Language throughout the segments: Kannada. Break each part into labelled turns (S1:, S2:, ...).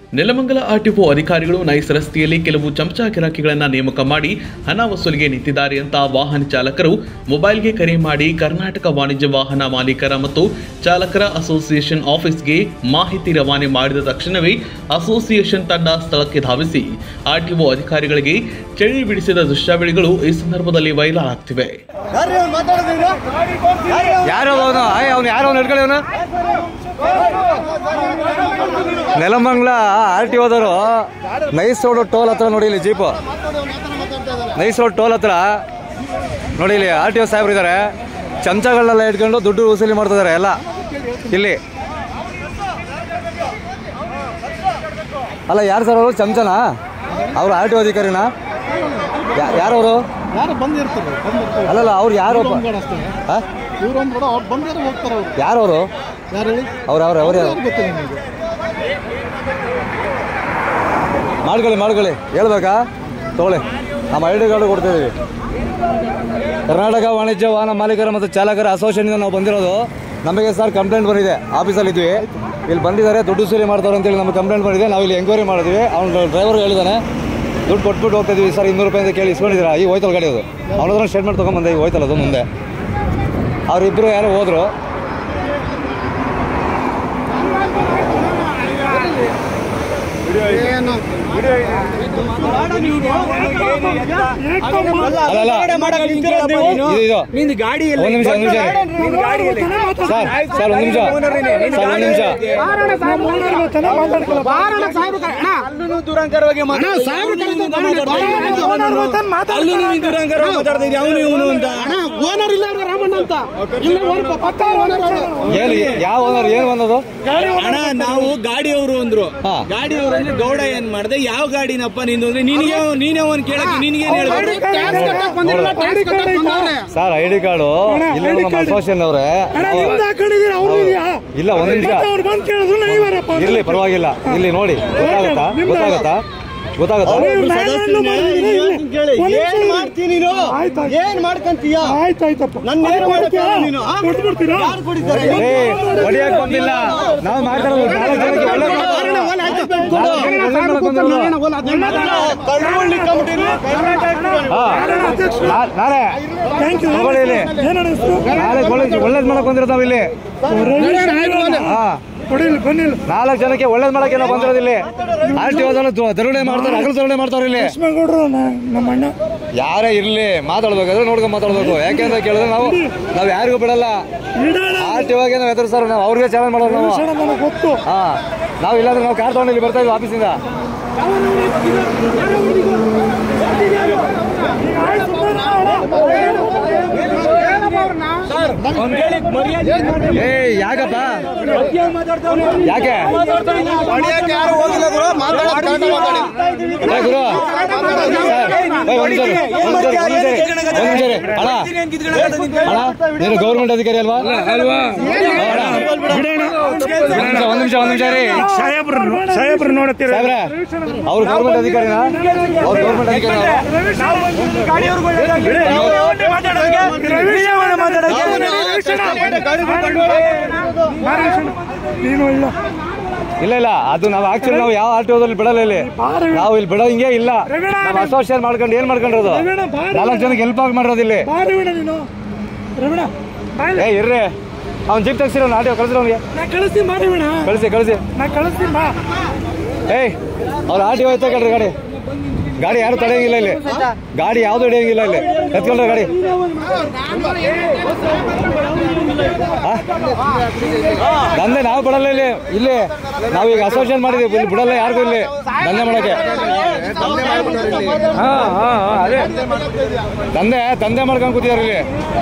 S1: ನೆಲಮಂಗಲ ಆರ್ಟಿಒ ಅಧಿಕಾರಿಗಳು ನೈಸ್ ರಸ್ತೆಯಲ್ಲಿ ಕೆಲವು ಚಮಚ ಗಿರಾಕಿಗಳನ್ನು ನೇಮಕ ಮಾಡಿ ಹಣ ವಸೂಲಿಗೆ ನಿಂತಿದ್ದಾರೆ ಅಂತ ವಾಹನ ಚಾಲಕರು ಮೊಬೈಲ್ಗೆ ಕರೆ ಮಾಡಿ ಕರ್ನಾಟಕ ವಾಣಿಜ್ಯ ವಾಹನ ಮಾಲೀಕರ ಮತ್ತು ಚಾಲಕರ ಅಸೋಸಿಯೇಷನ್ ಆಫೀಸ್ಗೆ ಮಾಹಿತಿ ರವಾನೆ ಮಾಡಿದ ತಕ್ಷಣವೇ ಅಸೋಸಿಯೇಷನ್ ತಂಡ ಸ್ಥಳಕ್ಕೆ ಧಾವಿಸಿ ಆರ್ಟಿಒ ಅಧಿಕಾರಿಗಳಿಗೆ ಚಳಿ ಬಿಡಿಸಿದ ದೃಶ್ಯಾವಳಿಗಳು ಈ ಸಂದರ್ಭದಲ್ಲಿ ವೈರಲ್ ಆಗ್ತಿವೆ
S2: ಯಾರು ಅವನು ಆಯ್ ಅವ್ನು ಯಾರು ಅವ್ನು ಹಿಡ್ಕೊಳ್ಳಿ ಅವನು ನೆಲಮಂಗ್ಲ ಆರ್ ಟಿ ಓದವರು ನೈಸ್ ರೋಡ್ ಟೋಲ್ ಹತ್ರ ನೋಡಿ ಇಲ್ಲಿ ಜೀಪು ನೈಸ್ ರೋಡ್ ಟೋಲ್ ಹತ್ರ ನೋಡಿ ಇಲ್ಲಿ ಆರ್ ಟಿ ಓ ಸಾಹೇಬ್ರು ಇದ್ದಾರೆ ಚಮಚಗಳನ್ನೆಲ್ಲ ಇಟ್ಕೊಂಡು ದುಡ್ಡು ವಸೂಲಿ ಮಾಡ್ತಿದ್ದಾರೆ ಎಲ್ಲ ಇಲ್ಲಿ ಅಲ್ಲ ಯಾರು ಸರ್ ಅವರು ಚಮಚನಾ ಅವರು ಆರ್ ಟಿ ಓ ಅಧಿಕಾರಿನಾ ಯಾ- ಯಾರವರು
S3: ಯಾರು ಬಂದಿರ್ತಾರೆ ಬಂದಿರ್ತಾರೆ
S2: ಅಲ್ಲಲ್ಲ ಅವ್ರು ಯಾರು
S3: ಅಷ್ಟೇ
S2: ಹಾಂ
S3: ಇವ್ರೊಂದು ಕೂಡ ಅವ್ರು ಬಂದಿರೋ ಹೋಗ್ತಾರೆ ಅವ್ರು
S2: ಯಾರವರು
S3: ಯಾರು ಹೇಳಿ
S2: ಅವ್ರು ಅವ್ರು ಅವ್ರು ಯಾರು
S3: ಯಾರು ಗೊತ್ತಿಲ್ಲ ನಿಮಗೆ
S2: ಮಾಡ್ಕೊಳ್ಳಿ ಮಾಡ್ಕೊಳ್ಳಿ ಹೇಳ್ಬೇಕಾ ತಗೊಳ್ಳಿ ನಮ್ಮ ಐ ಡಿ ಕಾರ್ಡು ಕೊಡ್ತಿದ್ದೀವಿ ಕರ್ನಾಟಕ ವಾಣಿಜ್ಯ ವಾಹನ ಮಾಲೀಕರ ಮತ್ತು ಚಾಲಕರ ಅಸೋಸಿಯೇಷನ್ಗೆ ನಾವು ಬಂದಿರೋದು ನಮಗೆ ಸರ್ ಕಂಪ್ಲೇಂಟ್ ಬಂದಿದೆ ಆಫೀಸಲ್ಲಿ ಇದ್ವಿ ಇಲ್ಲಿ ಬಂದಿದ್ದಾರೆ ದುಡ್ಡು ಸೂರಿ ಮಾಡ್ತಾರೆ ಅಂತೇಳಿ ನಮಗೆ ಕಂಪ್ಲೇಂಟ್ ಬಂದಿದೆ ನಾವು ಇಲ್ಲಿ ಎಂಕ್ವೈರಿ ಮಾಡಿದ್ವಿ ಅವ್ನು ಡ್ರೈವರ್ ಹೇಳಿದಾನೆ ದುಡ್ಡು ಕೊಟ್ಬಿಟ್ಟು ಹೋಗ್ತಾ ಇದೀವಿ ಸರ್ ಇನ್ನೂರು ರೂಪಾಯಿ ಅಂತ ಕೇಳಿ ಇಸ್ಕೊಂಡಿದ್ದೀರಾ ಈ ಹೋಯ್ತಲ್ಲ ಗಾಡಿ ಅದು ಅವನ ಹತ್ರ ಸ್ಟೇಟ್ಮೆಂಟ್ ತೊಗೊಂಬಂದೆ ಈಗ ಹೋಯ್ತಲ್ಲ ಅದು ಮುಂದೆ ಅವರಿಬ್ಬರು ಯಾರೋ ಹೋದರು ಅಲ್ಲ ಅಲ್ಲ ಇದು ಇದು
S4: ನಿಂದು ಗಾಡಿ
S2: ಒಂದು ನಿಮಿಷ ಒಂದು ನಿಮಿಷ ಸರ್ ಸರ್ ಒಂದು ನಿಮಿಷ ಸರ್ ಒಂದು ನಿಮಿಷ
S4: ಅಲ್ಲೂ ದುರಂಕರವಾಗಿ ಅಲ್ಲೂ ನೀವು ದುರಂಕರವಾಗಿ ಮಾತಾಡ್ತಾ ಇದ್ದೀವಿ ಅವನು ಇವನು ಅಂತ
S3: ಓನರ್ ಇಲ್ಲ ರಾಮಣ್ಣ ಅಂತ ಇಲ್ಲ ಓನರ್ ಪಕ್ಕ ಓನರ್
S2: ಏನು ಯಾವ ಓನರ್ ಏನು ಬಂದದು
S4: ಅಣ್ಣ ನಾವು ಗಾಡಿಯವರು ಅಂದ್ರು
S2: ಹಾ.
S4: ಗಾಡಿಯವರು ಅಂದ್ರೆ ಗೌಡ ಏನ್ ಮಾಡ್ದೆ ಯಾವ ಗಾಡಿನಪ್ಪ ನಿಂದು ಅಂದ್ರೆ ನಿನಗೆ ನೀನೇ ಒಂದ್ ಕೇಳಕ್ಕೆ ನಿನಗೇನ್ ಹೇಳ್ಬೇಕು
S3: ಟ್ಯಾಕ್ಸ್ ಕಟ್ಟಕ್ ಬಂದಿಲ್ಲ ಟ್ಯಾಕ್ಸ್ ಕಟ್ಟಕ್ ಬಂದವ್ರೆ
S2: ಸರ್ ಐ ಡಿ ಕಾರ್ಡು ಇಲ್ಲಿ ನಮ್ಮ ಅಸೋಸಿಯೇಷನ್ ಅವರೇ ಇಲ್ಲ ಒಂದು ನಿಮಿಷ ಇರ್ಲಿ ಪರವಾಗಿಲ್ಲ ಇಲ್ಲಿ ನೋಡಿ ಗೊತ್ತಾಗತ್ತಾ ಗೊತ್ತಾಗತ್ತಾ ಗೊತ್ತಾಗತ್ತಾ
S4: ಏನ್ ಮಾಡ್ತೀನಿ ನೀನು ಏನ್ ಮಾಡ್ಕಂತೀಯ
S5: ಆಯ್ತಾಯ್ತಪ್ಪ
S4: ನನ್ನ ಏನು ಮಾಡ್ತೀಯ ನೀನು ಆ?
S5: ಕೊಟ್ಬಿಡ್ತೀರಾ
S4: ಯಾರು ಕೊಡಿದ್ದಾರೆ
S2: ಏ ಹೊಡಿಯಕ್ ಬಂದಿಲ್ಲ ನಾವು ಮಾತಾಡೋದು ನಾಲ್ಕು ಜನಕ್ಕೆ ಒಳ್ಳೆ
S4: ಕಳ್ಳುಳ್ಳಿ ಕಮಿಟಿಲಿ
S2: ನಾಳೆ
S5: ಥ್ಯಾಂಕ್ ಯು
S2: ತಗೊಳ್ಳಿ ಇಲ್ಲಿ
S5: ಏನಣ್ಣ ಹೆಸರು
S2: ನಾಳೆ ಒಳ್ಳೇದು ಒಳ್ಳೇದು ಮಾಡಕ್ ಬಂದಿರೋದು ನಾವು ಇಲ್ಲಿ ಹಾ
S5: ಕೊಡಿಲ್ಲ ಬನ್ನಿಲ್ಲ
S2: ನಾಲ್ಕು ಜನಕ್ಕೆ ಒಳ್ಳೇದು ಮಾಡಕ್ಕೆ ನಾವು ಬಂದಿರೋದು ಇಲ್ಲಿ ಆರ್ ಟಿ ಓದನ್ನು ಧರಣೆ ಮಾಡ್ತಾರೆ ಹಗಲು ಧರಣೆ ಮಾಡ್ತಾರೆ ಇಲ್ಲಿ
S5: ಲಕ್ಷ್ಮೇಗೌಡರು ನಮ್ಮ ಅಣ್ಣ
S2: ಯಾರೇ ಇರ್ಲಿ ಮಾತಾಡ್ಬೇಕಾದ್ರೆ ನೋಡ್ಕೊಂಡು ಮಾತಾಡ್ಬೇಕು ಯಾಕೆಂತ ಕೇಳಿದ್ರೆ ನಾವು ನಾವು ಯಾರಿಗೂ ಬಿಡಲ್ಲ
S5: ಇಡೋಣ
S2: ಆರ್ ಟಿ ಓಗೆ ನಾವು ಎದುರು ನಾವು ಅವ್ರಿಗೆ ಚಾಲೆಂಜ್ ಮಾಡೋದು ನಾವು
S5: ವಿಷಯ ನನಗೆ ಗೊತ್ತು
S2: ಹಾ ನಾವು ಇಲ್ಲಾಂದ್ರೆ ನಾವು ಕಾರ್ ತಗೊಂಡು ಇಲ್ಲಿ ಬರ್ತಾ ಇದ್ವಿ ಆಫೀಸಿಂದ ಏ ಯಾಕಪ್ಪ ಯಾಕೆ
S4: ಯಾರು ಹೋಗಿಲ್ಲ ಗುರು ಮಾತಾಡೋದು ಕರೆಕ್ಟ್ ಮಾತಾಡಿ
S2: ಏ ಗುರು ಸರ್, ಏ, ಒಂದ್ ನಿಮಿಷ ರೀ, ಒಂದ್ ನಿಮಿಷ ರೀ, ಒಂದ್ ನಿಮಿಷ ರೀ, ಒಂದ್ ನಿಮಿಷ ರೀ. ಅಣ್ಣ ಅಣ್ಣ ನೀನು ಗೌರ್ಮೆಂಟ್ ಅಧಿಕಾರಿ ಅಲ್ವಾ ಅಲ್ವಾ ಒಂದ್ ನಿಮಿಷ ಒಂದ್ ನಿಮಿಷ ರೀ
S5: ಸಾಹೇಬ್ರು ಸಾಹೇಬ್ರು ನೋಡುತ್ತೀರ
S2: ಸಾಹೇಬ್ರೆ ಅವ್ರು ಗೌರ್ಮೆಂಟ್ ಅಧಿಕಾರಿನಾ ಅವ್ರು ಗೌರ್ಮೆಂಟ್ ಅಧಿಕಾರಿ
S5: ನೀನು ಇಲ್ಲ
S2: ಇಲ್ಲ ಇಲ್ಲ ಅದು ನಾವು ಆಕ್ಚುಲಿ ನಾವು ಯಾವ ಆರ್ ಟಿ ಓದಲ್ಲಿ ಬಿಡಲ್ಲ ಇಲ್ಲಿ ನಾವು ಇಲ್ಲಿ ಬಿಡೋ ಹಿಂಗೆ ಇಲ್ಲ ನಾವು ಅಸೋಸಿಯೇಟ್ ಮಾಡ್ಕೊಂಡು ಏನ್ ಮಾಡ್ಕೊಂಡಿರೋದು ನಾಲ್ಕು ಜನಕ್ಕೆ ಹೆಲ್ಪ್ ಆಗಿ ಮಾಡಿರೋದು ಇಲ್ಲಿ
S5: ಬಾ ರವಿಣ ನೀನು ರವಿಣ ಬಾ ಇಲ್ಲಿ.
S2: ಏ ಇರ್ರಿ ಅವ್ನು ಜಿಪ್ ತೆಗ್ಸಿರೋ ಆರ್ ಟಿ ಓ ಕಳಿಸಿರೋ ಅವ್ನಿಗೆ
S5: ನಾ ಕಳಿಸ್ತೀನಿ ಬಾ ರವಿಣ
S2: ಕಳಿಸಿ ಕಳಿಸಿ
S5: ನಾ ಕಳಿಸ್ತೀನಿ ಬಾ
S2: ಏಯ್ ಅವ್ರು ಆರ್ ಟಿ ಓ ಎತ್ತಕಳ್ರಿ ಗಾಡಿ ಗಾಡಿ ಯಾರು ತಡೆಯಂಗಿಲ್ಲ ಇಲ್ಲಿ ಗಾಡಿ ಯಾವ್ದು ಹಿಡಿಯಂಗಿಲ್ಲ ಇಲ್ಲಿ ಎತ್ಕೊಂಡ್ರೆ ಗಾಡಿ ಆ? ದಂಧೆ ನಾವು ಬಿಡಲ್ಲ ಇಲ್ಲಿ ಇಲ್ಲಿ ನಾವು ಈಗ ಅಸೋಸಿಯೇಟ್ ಮಾಡಿದೀವಿ ಇಲ್ಲಿ ಬಿಡಲ್ಲ ಯಾರಿಗೂ ಇಲ್ಲಿ ದಂಧೆ ಮಾಡಕ್ಕೆ ಹಾ ಹಾ ಹಾ ಅದೇ ದಂಧೆ ದಂಧೆ ಮಾಡ್ಕೊಂಡು ಕೂತಿದಾರೆ ಇಲ್ಲಿ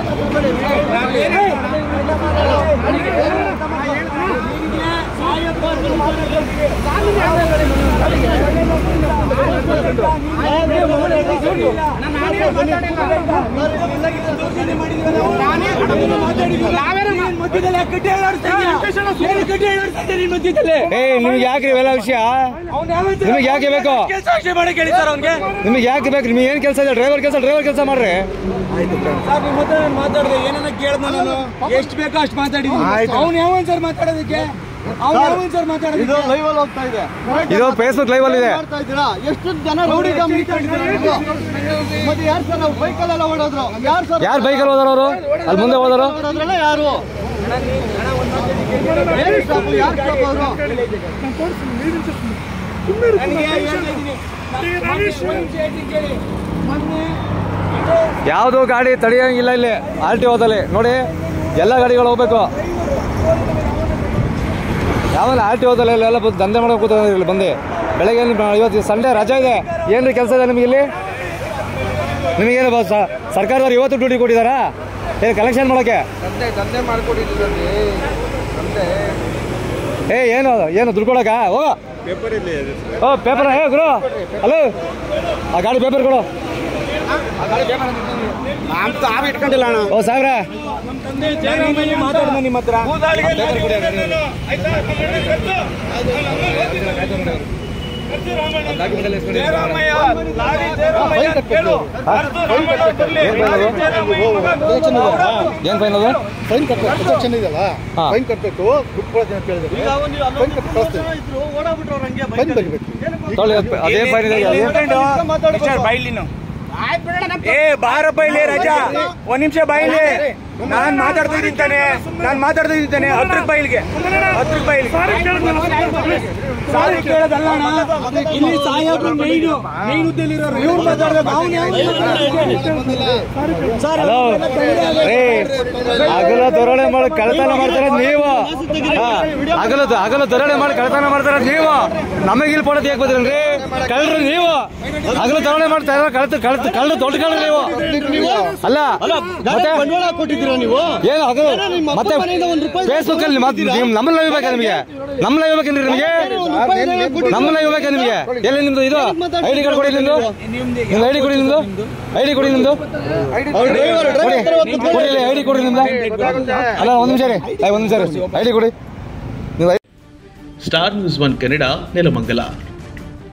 S2: ಏ ನಿಮ್ಗೆ ಯಾಕ್ರಿ ಇವೆಲ್ಲ ವಿಷಯ ನಿಮಗೆ ಯಾಕೆ ಬೇಕು ನಿಮಗೆ ಯಾಕೆ ಬೇಕು ನಿಮಗೆ ಏನ್ ಕೆಲಸ ಇದೆ ಡ್ರೈವರ್ ಕೆಲಸ ಡ್ರೈವರ್ ಕೆಲಸ ಮಾಡ್ರಿ
S4: ಮಾತಾಡಿದೆ ಏನನ್ನ ಕೇಳ್ದ ನಾನು ಎಷ್ಟು ಬೇಕೋ ಅಷ್ಟು ಮಾತಾಡಿದ್ದೀನಿ ಅವ್ನು ಯಾವ ಸರ್ ಮಾತಾಡೋದಕ್ಕೆ ಸರ್ ಮಾತಾಡೋದು
S2: ಇದು ಲೈವ್ ಅಲ್ಲಿ ಹೋಗ್ತಾ ಇದೆ ಇದು ಫೇಸ್ಬುಕ್ ಲೈವ್ ಅಲ್ಲಿ ಇದೆ
S3: ಮಾಡ್ತಾ ಇದ್ದೀರಾ ಎಷ್ಟು ಜನ ರೌಡಿ ಮತ್ತೆ ಯಾರು ಸರ್ ನಾವು ಬೈಕಲ್ಲೆಲ್ಲ ಓಡೋದ್ರು ಯಾರು ಸರ್
S2: ಯಾರು ಬೈಕಲ್ಲಿ ಹೋದಾರ ಅವರು ಅಲ್ಲಿ ಮುಂದೆ ಹೋದಾರು
S3: ಓಡೋದ್ರಲ್ಲ ಯಾರು ಏನು stop? ಯಾರು stop ಅವ್ರು?
S5: ನಾನು ತೋರಿಸ್ತೀನಿ ನೀರಿನ ಸುಮ್ಮನೆ
S4: ನನಗೆ ಹೇಳ್ತಾ ಇದ್ದೀನಿ.
S5: ರಮೇಶ್
S2: ಯಾವುದು ಗಾಡಿ ತಡೆಯಂಗಿಲ್ಲ ಇಲ್ಲಿ ಆರ್ ಟಿ ಓದಲ್ಲಿ ನೋಡಿ ಎಲ್ಲ ಗಾಡಿಗಳು ಹೋಗ್ಬೇಕು ಯಾವಲ್ಲ ಆರ್ ಟಿ ಓದಲ್ಲಿ ಎಲ್ಲ ಬಂದು ದಂಧೆ ಮಾಡೋಕೆ ಕೂತ್ಕೊಂಡ್ರಿ ಇಲ್ಲಿ ಬಂದು ಬೆಳಗ್ಗೆ ನಿಮ್ಮ- ಇವತ್ತು ಸಂಡೇ ರಜಾ ಇದೆ ಏನ್ರಿ ಕೆಲಸ ಇದೆ ನಿಮಗೆ ಇಲ್ಲಿ ನಿಮಗೇನು ಬಸ್ ಸರ್ಕಾರದವ್ರು ಇವತ್ತು ಡ್ಯೂಟಿ ಕೊಟ್ಟಿದ್ದಾರಾ ಏನು ಕಲೆಕ್ಷನ್ ಮಾಡೋಕ್ಕೆ ಏ ಏನು ಅದು? ಏನು ದುಡ್ಡು ಕೊಡಕ ಹೋಗ ಓ ಪೇಪರ್ ಏ ಗುರು ಹಲೋ ಆ ಗಾಡಿ ಪೇಪರ್ ಕೊಡು
S3: ಇಟ್ಕೊಂಡಿಲ್ಲ ಅಣ್ಣ
S2: ಓ ಸಾವಿರ
S4: ನಮ್ಮ ತಂದೆ ಜಯರಾಮಯ್ಯ ಮಾತಾಡ್ದ ನಿಮ್ಮ ಹತ್ರ ಜಯರಾಮಯ್ಯ ಲಾರಿ ಜಯರಾಮಯ್ಯ ಅಂತ ಕೇಳು ಕರ್ದು ರಾಮಣ್ಣ ಬರ್ಲಿ. ಲಾರಿ ಜಯರಾಮಯ್ಯ ಮಗ.
S2: ಏನು ಫೈನ್ ಅದು
S3: ಫೈನ್ ಕಟ್ಟಬೇಕು ಪ್ರೊಟೆಕ್ಷನ್ ಇದೆಯಲ್ಲ
S2: ಹಾ.
S3: ಫೈನ್ ಕಟ್ಟಬೇಕು ದುಡ್ಡು ಕೊಡೋದು ಅಂತ ಹೇಳಿದ್ರು ಫೈನ್ ಕಟ್ಟಿ ಕಳಿಸ್ತೀವಿ ಫೈನ್ ತೆಗಿಬೇಕು
S2: ತೊಗೊಳ್ಳಿ ಅದೇನು ಫೈನ್ ಇದೆ ಅದು?
S4: ಮಿಸ್ಟರ್ ಬೈಲಿ ನೀವು. ಏ ಬಾರ ಬೈಲಿ ರಜಾ ಒಂದ್ ನಿಮಿಷ ಬೈಲಿ ನಾನ್ ಮಾತಾಡ್ತಾ ಇದ್ದೀನಿ ತಾನೆ ನಾನ್ ಮಾತಾಡ್ತಾ ಇದ್ದೀನಿ ತಾನೆ ಹತ್ರ ಬೈಲ್ಗೆ ಹತ್ರ ಬೈಲಿ ಸಾರಿ ಕೇಳೋದಲ್ಲ ಅಣ್ಣ. ಇಲ್ಲಿ ಸಾಹೇಬ್ರು ಮೈನು ಮೈನ್ ಹುದ್ದೆಲಿರೋರು ಇವ್ರು ಮಾತಾಡ್ಬೇಕು ಅವ್ನು
S2: ಹಲೋ ಏ ಹಗಲ ದೊರಳೆ ಮಾಡಿ ಕಳ್ತನ ಮಾಡ್ತಾರೆ ನೀವು ಹಾ, ಹಗಲ ಹಗಲ ದೊರಳೆ ಮಾಡಿ ಕಳ್ತನ ಮಾಡ್ತಾರೆ ನೀವು ನಮಗೆ ಇಲ್ಲಿ ಪಡೋದು ಯಾಕೆ ಬಂದ್ರಿ ಕಳ್ರಿ ನೀವು ಹಗಲ ದೊರಳೆ ಮಾಡ್ತಾರೆ ಕಳ್ತ ಕಳ್ತ ಕಳ್ಳ ದೊಡ್ಡ ಕಳ್ಳ ನೀವು ಅಲ್ಲ ಮತ್ತೆ
S3: ಬಂಡವಾಳ ಕೊಟ್ಟಿದ್ದೀರಾ ನೀವು
S2: ಏನು ಹಗಲು
S3: ನಿಮ್ಮ ಅಪ್ಪ
S2: ಮತ್ತೆ
S3: ಮನೆಯಿಂದ ಒಂದ್ ರೂಪಾಯಿ
S2: ಫೇಸ್ಬುಕ್ ಅಲ್ಲಿ ಮತ್ತೆ ನೀವು ನಮ್ಮನ್ನ ಬೇಕಾ ನಿಮಗೆ ನಮ್ಮನ್ನ ಇರ್ಬೇಕೇನ್ರಿ ನಿಮಗೆ ನಮ್ಮನ್ನ ಇರ್ಬೇಕಾ ನಿಮಗೆ ಎಲ್ಲಿ ನಿಮ್ದು ಇದು ಐ ಡಿ ಕಾರ್ಡ್ ಕೊಡಿ ನಿಮ್ದು ನಿಮ್ದು ಐ ಡಿ ಕೊಡಿ ನಿಮ್ದು ಐ ಡಿ ಕೊಡಿ ನಿಮ್ದು ಕೊಡಿ ಕೊಡಿ ಐ ಡಿ ಕೊಡಿ ನಿಮ್ದು ಅಲ್ಲ ಒಂದ್ ನಿಮಿಷ ರೀ ಐ, ಒಂದ್ ನಿಮಿಷ ರೀ ಐ ಡಿ ಕೊಡಿ ನೀವು
S1: Star News One Kannada Nelamangala